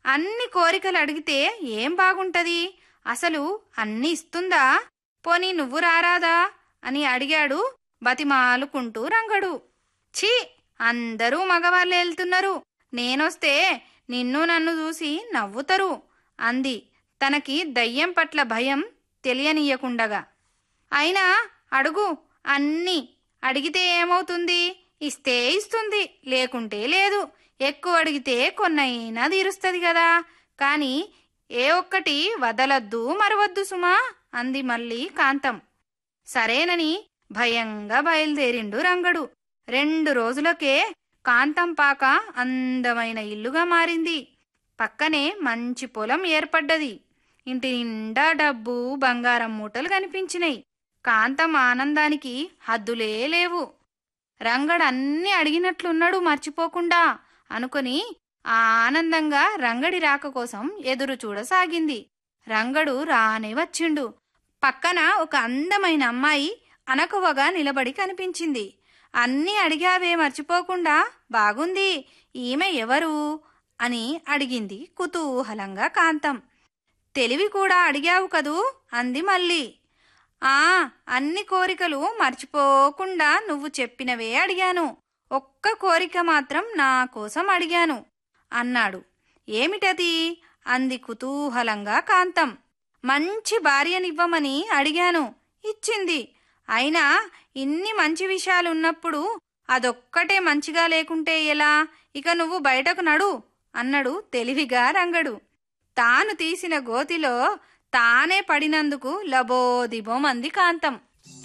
అన్ని కోరికలు అడిగితే ఏం బాగుంటది అసలు అన్ని ఇస్తుందా పోనీ నువ్వు రారాదా అని అడిగాడు బతిమాలుకుంటూ రంగడు ఛీ అందరూ మగవాళ్ళు వెళ్తున్నారు నేనొస్తే నిన్ను నన్ను చూసి నవ్వుతరు అంది తనకి దయ్యం పట్ల భయం తెలియనీయకుండగా అయినా అడుగు అన్నీ అడిగితే ఏమవుతుంది ఇస్తే ఇస్తుంది లేకుంటే లేదు ఎక్కువ అడిగితే కొన్నైనా తీరుస్తుంది కదా కాని ఏ ఒక్కటి వదలొద్దు మరవద్దు సుమా అంది మళ్ళీ కాంతం సరేనని భయంగా బయలుదేరిండు రంగడు రెండు రోజులకే కాంతం పాక అందమైన ఇల్లుగా మారింది పక్కనే మంచి పొలం ఏర్పడ్డది ఇంటి నిండా డబ్బు బంగారం మూటలు కనిపించినాయి కాంతం ఆనందానికి హద్దులే లేవు రంగడు అన్ని అడిగినట్లున్నాడు మర్చిపోకుండా అనుకుని ఆ ఆనందంగా రంగడి రాక కోసం ఎదురు చూడసాగింది రంగడు రానే వచ్చిండు పక్కన ఒక అందమైన అమ్మాయి అనకువగా నిలబడి కనిపించింది అన్నీ అడిగావే మర్చిపోకుండా బాగుంది ఈమె ఎవరు అని అడిగింది కుతూహలంగా కాంతం తెలివి కూడా అడిగావు కదూ అంది మళ్ళీ ఆ అన్ని కోరికలు మర్చిపోకుండా నువ్వు చెప్పినవే అడిగాను ఒక్క కోరిక మాత్రం నా కోసం అడిగాను అన్నాడు ఏమిటది అంది కుతూహలంగా కాంతం మంచి భార్యనివ్వమని అడిగాను ఇచ్చింది అయినా ఇన్ని మంచి విషయాలున్నప్పుడు అదొక్కటే మంచిగా లేకుంటే ఎలా ఇక నువ్వు బయటకు నడు అన్నాడు తెలివిగా రంగడు తాను తీసిన గోతిలో తానే పడినందుకు లబోదిబోం అంది కాంతం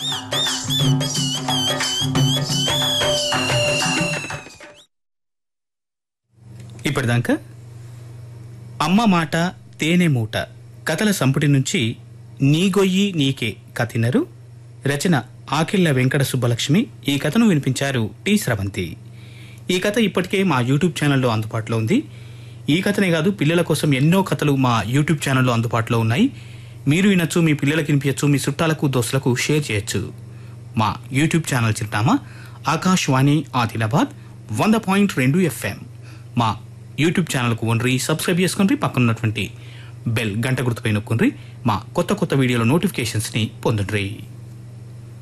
ఇప్పటిదాకా అమ్మ మాట తేనె మూట కథల సంపుటి నుంచి నీ గొయ్యి నీకే కథినరు రచన ఆకిళ్ల వెంకట సుబ్బలక్ష్మి ఈ కథను వినిపించారు టి స్రవంతి ఈ కథ ఇప్పటికే మా యూట్యూబ్ ఛానల్లో అందుబాటులో ఉంది ఈ కథనే కాదు పిల్లల కోసం ఎన్నో కథలు మా యూట్యూబ్ ఛానల్లో అందుబాటులో ఉన్నాయి మీరు వినొచ్చు మీ పిల్లలకి వినిపించచ్చు మీ చుట్టాలకు దోస్తులకు షేర్ చేయొచ్చు మా యూట్యూబ్ ఛానల్ చిరునామా ఆకాశవాణి ఆదిలాబాద్ వంద పాయింట్ రెండు ఎఫ్ఎం మా యూట్యూబ్ ఛానల్కు వండ్రి సబ్స్క్రైబ్ చేసుకుని పక్కన ఉన్నటువంటి బెల్ గంట గుర్తుపై నొక్కుండ్రి మా కొత్త కొత్త వీడియోల నోటిఫికేషన్స్ని పొందండి